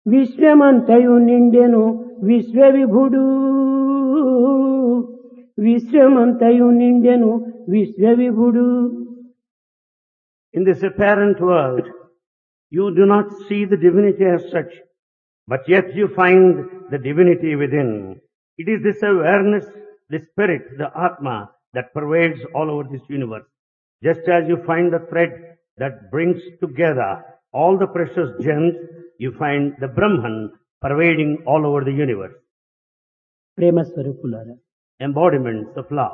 విశ్వమంతయు నిండెను విశ్వవిభుడు విశ్వమంతయు నిండెను విశ్వవిభుడు In this apparent world, you do not see the divinity as such, but yet you find the divinity within. It is this awareness, the spirit, the Atma that pervades all over this universe. Just as you find the thread that brings together all the precious gems, you find the Brahman pervading all over the universe. ప్రేమ స్వరూపులారా Embodiments of love.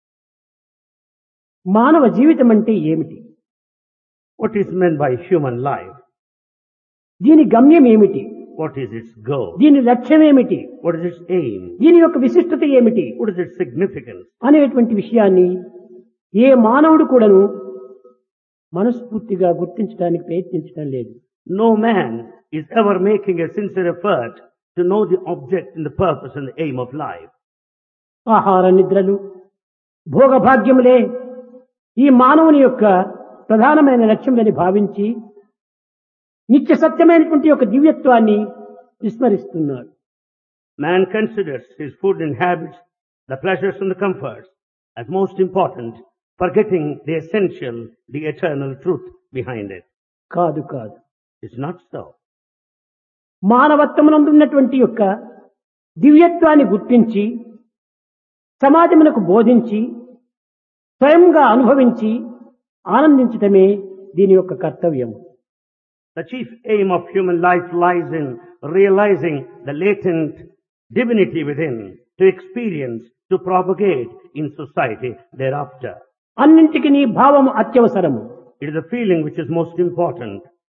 మానవ జీవితం అంటే ఏమిటి What is meant by human life? దీని గమ్యం ఏమిటి What is its goal? దీని లక్ష్యం ఏమిటి What is its aim? దీని యొక్క విశిష్టత ఏమిటి What is its significance? అనేటువంటి విషయాన్ని ఏ మానవుడు కూడాను మనస్ఫూర్తిగా గుర్తించడానికి ప్రయత్నించడం లేదు No man is ever making a sincere effort to know the object and the purpose and the aim of life. ఆహార నిద్రలు భోగభాగ్యములే ఈ మానవుని యొక్క ప్రధానమైన లక్ష్యములని భావించి నిత్య సత్యమైనటువంటి యొక్క దివ్యత్వాన్ని విస్మరిస్తున్నాడు Man considers his food and habits, the pleasures and the comforts as most important, forgetting the essential, the eternal truth behind it. కాదు కాదు It's not so. మానవత్వమునందు ఉన్నటువంటి యొక్క దివ్యత్వాన్ని గుర్తించి సమాజమునకు బోధించి స్వయంగా అనుభవించి ఆనందించటమే దీని యొక్క కర్తవ్యం The chief aim of human life lies in realizing the latent divinity within to experience, to propagate in society thereafter. అన్నింటికి నీ భావము అత్యవసరము It is the feeling which is most important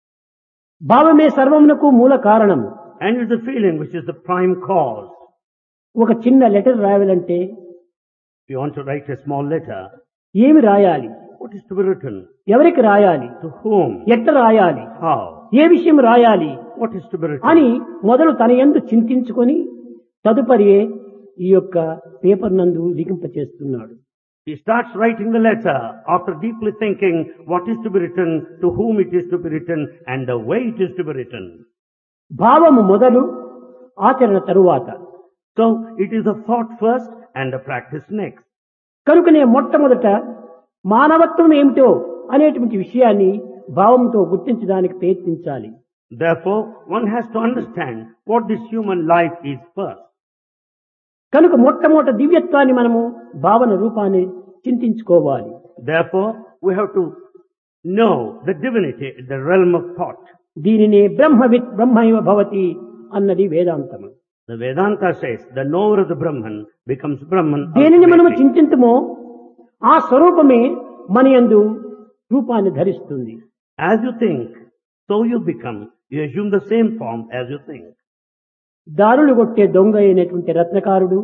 భావమే సర్వమునకు మూల కారణము and it is the feeling which is the prime cause. ఒక చిన్న letter రాయాలంటే If you want to write a small letter, ఏమి రాయాలి what is to be written? ఎవరికి రాయాలి To whom? ఎట్ట రాయాలి How? ఏ విషయం రాయాలి What is to be written? అని మొదలు తన ఎందు చింతించుకొని తదుపరి ఈ యొక్క పేపర్ నందు లిఖింపచేస్తున్నాడు He starts writing the letter after deeply thinking what is to be written, to whom it is to be written, and the way it is to be written. భావము మొదలు ఆచరణ తరువాత So it is a thought first and a practice next. కనుకనే మొట్టమొదట మానవత్వం ఏమిటో అనేటువంటి విషయాన్ని భావంతో గుర్తించడానికి ప్రయత్నించాలి Therefore, one has to understand what this human life is first. కనుక మొట్టమొదట దివ్యత్వాన్ని మనము భావన రూపాన్ని చింతించుకోవాలి Therefore, we have to know the divinity, the realm of thought. దీనినే బ్రహ్మవిత్ బ్రహ్మైవ భవతి అన్నది వేదాంతము The Vedanta says the knower of the Brahman becomes Brahman. దేనిని మనము ultimately. చింతింతమో ఆ స్వరూపమే మన యందు రూపాన్ని ధరిస్తుంది As you think, so you become. You assume the same form as you think. దారులు కొట్టే దొంగ అయినటువంటి రత్నకారుడు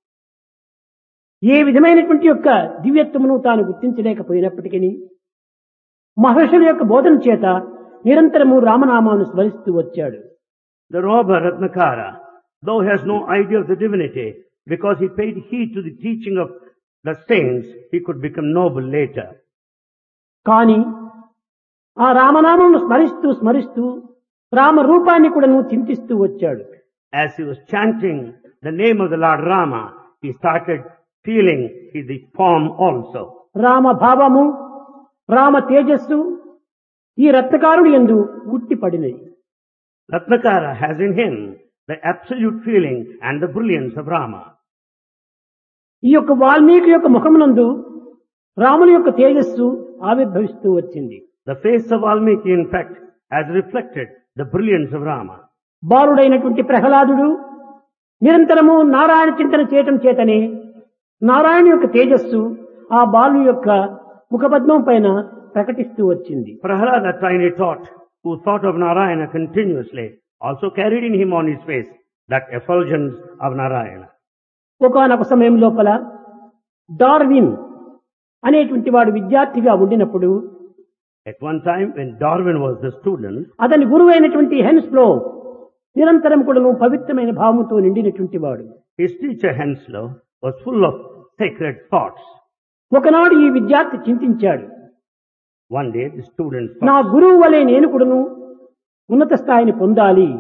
ఏ విధమైనటువంటి యొక్క దివ్యత్వమును తాను గుర్తించలేకపోయినప్పటికీ మహర్షుల యొక్క బోధన చేత నిరంతరము రామనామాను స్మరిస్తూ వచ్చాడు The robber Ratnakara, though he has no idea of the divinity, because he paid heed to the teaching of the saints, he could become noble later. కానీ ఆ రామనామమును స్మరిస్తూ స్మరిస్తూ రామ రూపాన్ని కూడా నువ్వు చింతిస్తూ వచ్చాడు As he was chanting the name of the Lord Rama, he started feeling the form also. Rama భావము రామ తేజస్సు ఈ రత్నకారుడు ఎందు ఉట్టి పడినది Ratnakara has in him the absolute feeling and the brilliance of Rama. ఈ యొక్క వాల్మీకి యొక్క ముఖమునందు రాముని యొక్క తేజస్సు ఆవిర్భవిస్తూ వచ్చింది The face of Valmiki, in fact, has reflected the brilliance of Rama. బాలుడైనటువంటి ప్రహ్లాదుడు నిరంతరము నారాయణ చింతన చేయటం చేతనే నారాయణ యొక్క తేజస్సు ఆ బాలు యొక్క ముఖపద్మం పైన ప్రకటిస్తూ వచ్చింది Prahlada, tiny tot, who thought of Narayana continuously, also carried in him on his face that effulgence of Narayana. ఒకనొక సమయం లోపల డార్విన్ అనేటువంటి వాడు విద్యార్థిగా ఉండినప్పుడు At one time, when Darwin was the student, అతని గురువు అయినటువంటి హెన్స్లో నిరంతరం కూడాను పవిత్రమైన భావముతో నిండినటువంటి వాడు his teacher Henslow was full of sacred thoughts. ఒకనాడు ఈ విద్యార్థి చింతించాడు One day, the student నా thought, గురువు వలె నేను కూడాను ఉన్నత స్థాయిని పొందాలి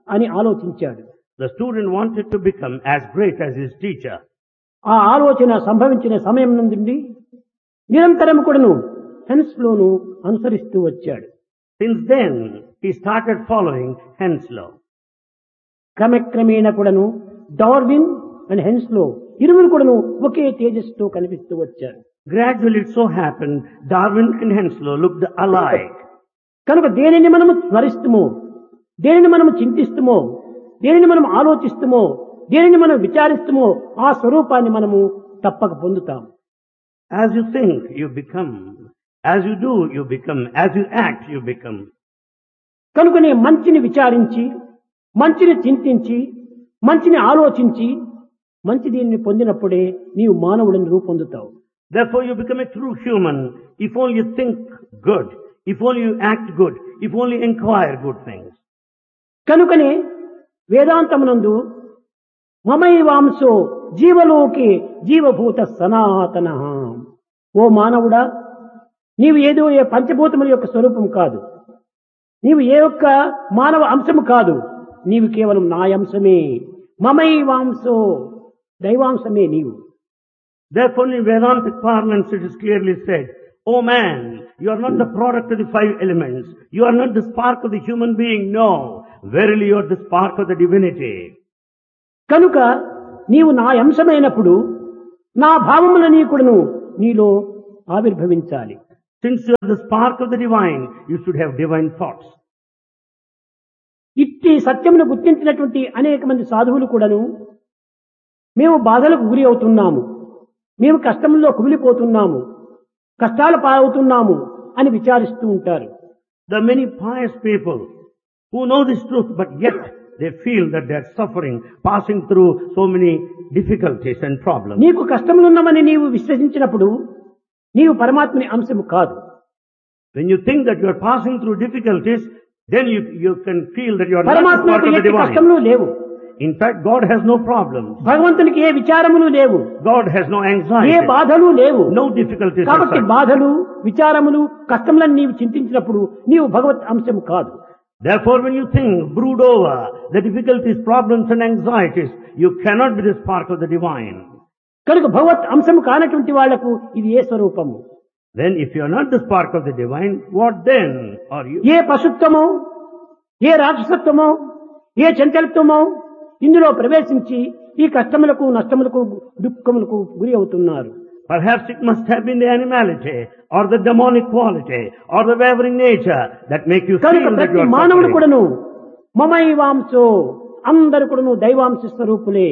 అని ఆలోచించాడు The student wanted to become as great as his teacher. ఆ ఆలోచన సంభవించిన సమయం నుండి నిరంతరం కూడాను హెన్స్లోను అనుసరిస్తూ వచ్చాడు Since then, he started following Henslow. క్రమక్రమేణ కూడాను డార్విన్ అండ్ హెన్స్లో ఇరువురు కూడాను ఒకే తేజస్సుతో కనిపిస్తూ వచ్చారు Gradually it so happened, Darwin and Henslow looked alike. కనుక దేనిని మనము స్మరిస్తుమో దేనిని మనము చింతిస్తుమో దేనిని మనం ఆలోచిస్తుమో దేనిని మనం విచారిస్తుమో ఆ స్వరూపాన్ని మనము తప్పక పొందుతాం As you think, you become. As you do, you become. As you act, you become. కనుకనే మంచిని విచారించి మంచిని చింతించి మంచిని ఆలోచించి మంచి దీనిని పొందినప్పుడే నీవు మానవుడిని రూపొందుతావు Therefore you become a true human if only you think good, if only you act good, if only inquire good things. కనుకనే వేదాంతమునందు మమైవాంశో జీవలోకి జీవభూత సనాతన ఓ మానవుడా నీవు ఏదో ఏ పంచభూతముల యొక్క స్వరూపం కాదు నీవు ఏ యొక్క మానవ అంశము కాదు నీవు కేవలం నా అంశమే మమైవాంశో దైవాంశమే నీవు Therefore in Vedantic parlance it is clearly said, Oh man, you are not the product of the five elements. You are not the spark of the human being. No. Verily you are the spark of the divinity. కనుక నీవు నా అంశమైనప్పుడు నా భావముల నీకుడును నీలో ఆవిర్భవించాలి Since you are the spark of the divine, you should have divine thoughts. ఇట్టి సత్యమును గుర్తించినటువంటి అనేక మంది సాధువులు కూడాను మేము బాధలకు గురి అవుతున్నాము మేము కష్టంలో కుమిలిపోతున్నాము కష్టాల పాలవుతున్నాము అని విచారిస్తూ ఉంటారు There are many pious people who know this truth, but yet they feel that they are suffering, passing through so many difficulties and problems. నీకు కష్టములున్నామని నీవు విశ్వసించినప్పుడు నీవు పరమాత్మని అంశము కాదు When you think that you are passing through difficulties, then you, you can feel that you are not the పరమాత్మకు spark of the ఎట్టి divine. కష్టములు లేవు In fact, God has no problems. భగవంతునికి ఏ విచారములు లేవు God has no A anxiety, బాధలు లేవు no difficulties as కాబట్టి such. బాధలు విచారములు కష్టములను నీవు చింతించినప్పుడు నీవు భగవత్ అంశము కాదు Therefore, when you think, brood over the difficulties, problems and anxieties, you cannot be the spark of the divine. కనుక భగవత్ అంశము కానటువంటి వాళ్లకు ఇది ఏ స్వరూపము Then if you are not the spark of the divine, what then are you? ఏ పశుత్వమో ఏ రాక్షసత్వమో ఏ చంచలత్వమో ఇందులో ప్రవేశించి ఈ కష్టములకు నష్టములకు దుఃఖములకు గురి అవుతున్నారు Perhaps it must have been the animality or the demonic quality or the wavering nature that make you కనుక feel that ప్రతి you are మానవుడు suffering. కూడాను మమైవాంశో అందరు కూడాను దైవాంశ స్వరూపులే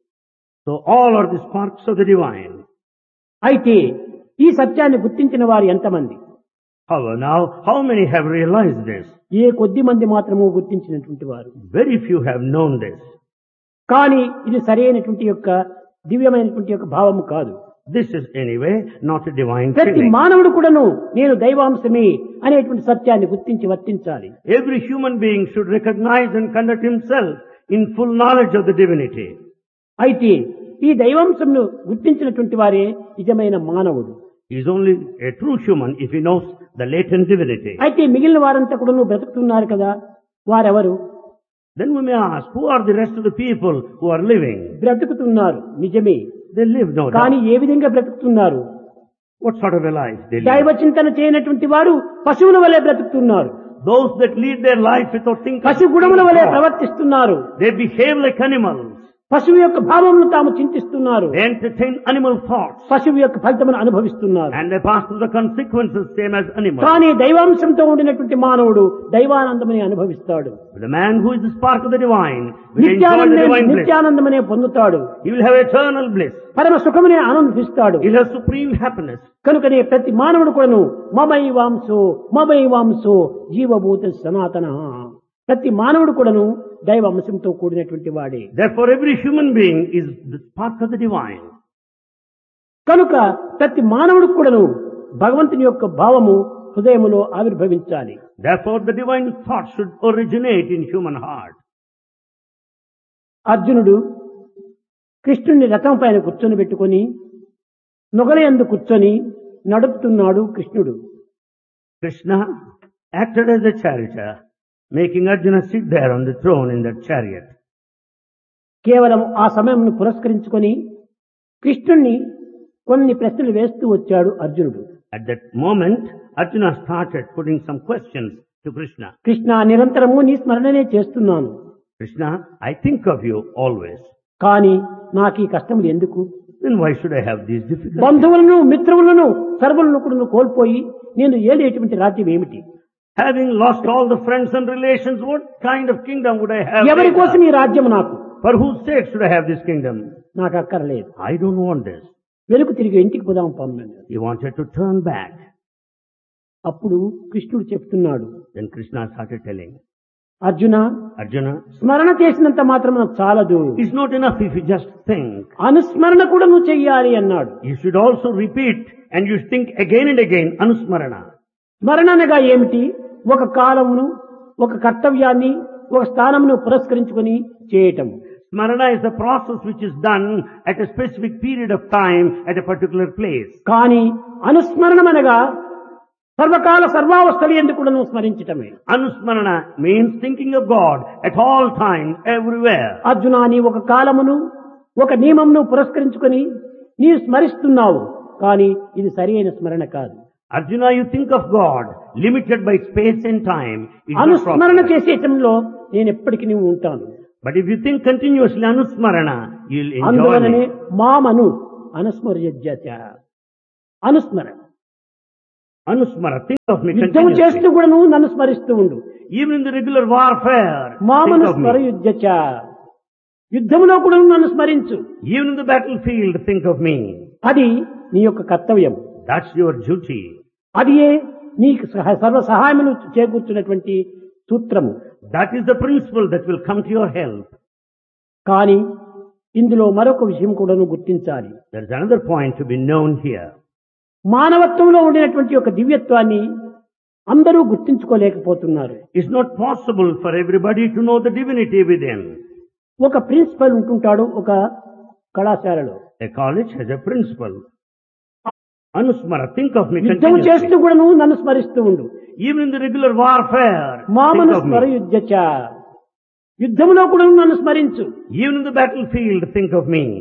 So all are the sparks of the divine. అయితే ఈ సత్యాన్ని గుర్తించిన వారు ఎంతమంది However, now, how many have realized this? ఏ కొద్ది మంది మాత్రము గుర్తించినటువంటి వారు Very few have known this. కానీ ఇది సరైనటువంటి యొక్క దివ్యమైనటువంటి యొక్క భావము కాదు This is anyway not a divine ప్రతి feeling. మానవుడు కూడాను నేను దైవాంశమే అనేటువంటి సత్యాన్ని గుర్తించి వర్తించాలి Every human being should recognize and conduct himself in full knowledge of the divinity. అయితే ఈ దైవాంశంను గుర్తించినటువంటి వారే నిజమైన మానవుడు He is only a true human if he knows the latent divinity. అయితే మిగిలిన వారంతా కూడా బ్రతుకుతున్నారు కదా వారెవరు Then we may ask, who are the rest of the people who are living? బ్రతుకుతున్నారు నిజమే They live no కానీ doubt. ఏ విధంగా బ్రతుకుతున్నారు What sort of a life they live? దైవ చింతన చేయనటువంటి వారు పశువుల వలె బ్రతుకుతున్నారు Those that lead their life without thinking, పశు గుణముల వలె God, ప్రవర్తిస్తున్నారు they behave like animals. పశువు యొక్క భావమును తాము చింతిస్తున్నారు They entertain animal thoughts. పశువు యొక్క ఫలితమును అనుభవిస్తున్నారు And they pass through the consequences same as animals. కానీ దైవాంశంతో ఉండినటువంటి మానవుడు దైవానందమని అనుభవిస్తాడు But the man who is the spark of the divine will enjoy the నిత్యానందమే divine bliss. నిత్యానందమనే పొందుతాడు He will have eternal bliss. పరమ సుఖమునే ఆనందిస్తాడు He'll have supreme happiness. కనుకనే ప్రతి మానవుడు కూడాను మమైవాంశో మమైవాంశో జీవభూత సనాతన ప్రతి మానవుడు కూడాను దైవ అంశంతో కూడినటువంటి వాడే Therefore every human being is the spark of the divine. కనుక ప్రతి మానవుడు కూడాను భగవంతుని యొక్క భావము హృదయములో ఆవిర్భవించాలి Therefore the divine thought should originate in human heart. అర్జునుడు కృష్ణుని రథం పైన కూర్చొని పెట్టుకొని నొగలయందు కూర్చొని నడుపుతున్నాడు కృష్ణుడు Krishna acted as a charioteer making Arjuna sit there on the throne in that chariot. కేవలం ఆ సమయంను పురస్కరించుకొని కృష్ణుణ్ణి కొన్ని ప్రశ్నలు వేస్తూ వచ్చాడు అర్జునుడు At that moment, Arjuna started putting some questions to Krishna. Krishna నిరంతరము నీ స్మరణనే చేస్తున్నాను Krishna, I think of you always. కానీ నాకు ఈ కష్టములు ఎందుకు Then why should I have these difficulties? బంధువులను మిత్రులను సర్వులను కూడా కోల్పోయి నేను ఏలేటువంటి రాజ్యం ఏమిటి Having lost all the friends and relations, what kind of kingdom would I have? ఎవరి later? కోసం ఈ రాజ్యం నాకు For whose sake should I have this kingdom? నాకు అక్కర్లేదు I don't want this. వెనుక తిరిగి ఇంటికి పోదాం పమ్మని He wanted to turn back. అప్పుడు కృష్ణుడు చెప్తున్నాడు Then Krishna started telling, Arjuna Arjuna, స్మరణ చేసినంత మాత్రం నాకు చాలదు it's not enough if you just think. అనుస్మరణ కూడా నువ్వు చెయ్యాలి అన్నాడు You should also repeat and you think again and again, Anusmarana. స్మరణ అనగా ఏమిటి ఒక కాలమును ఒక కర్తవ్యాన్ని ఒక స్థానమును పురస్కరించుకొని చేయటం Smarana is the process which is done at a specific period of time at a particular place. కానీ అనుస్మరణం అనగా సర్వకాల సర్వావస్థలు ఎందుకు కూడా నువ్వు స్మరించటమే Anusmarana means thinking of God at all times, everywhere. Arjuna నీ ఒక కాలమును ఒక నియమంను పురస్కరించుకొని నీవు స్మరిస్తున్నావు కానీ ఇది సరైన స్మరణ కాదు Arjuna, you think of God limited by space and time. It's not అనుస్మరణ proper. చేసేటంలో నేను ఎప్పటికీ నువ్వు ఉంటాను But if you think continuously Anusmarana, you'll enjoy అందువలనే it. మామను అనుస్మర్యజ్యత అనుస్మరణ Anusmara, think of me యుద్ధం చేస్తూ continuously. కూడా నువ్వు నన్ను స్మరిస్తూ ఉండు Even in the regular warfare, మామను think of me. స్మరయుజ్యచ యుద్ధములో కూడా నువ్వు నన్ను స్మరించు Even in the battlefield, think of me. అది నీ యొక్క కర్తవ్యం That's your duty. అది నీకు సహ- సర్వ సహాయమును చేకూర్చున్నటువంటి సూత్రము That is the principle that will come to your help. కానీ ఇందులో మరొక విషయం కూడా నువ్వు గుర్తించాలి There's another point to be known here. మానవత్వంలో ఉండినటువంటి ఒక దివ్యత్వాన్ని అందరూ గుర్తించుకోలేకపోతున్నారు It's not possible for everybody to know the divinity within. ఒక ప్రిన్సిపల్ ఉంటుంటాడు ఒక కళాశాలలో A college has a principle. Anusmara, think of me యుద్ధం continuously. చేస్తూ కూడా నువ్వు నన్ను స్మరిస్తూ ఉండు Even in the regular warfare, మామను think of me. స్మరయుజ్యచ యుద్ధములో కూడా నువ్వు నన్ను స్మరించు Even in the battlefield, think of me.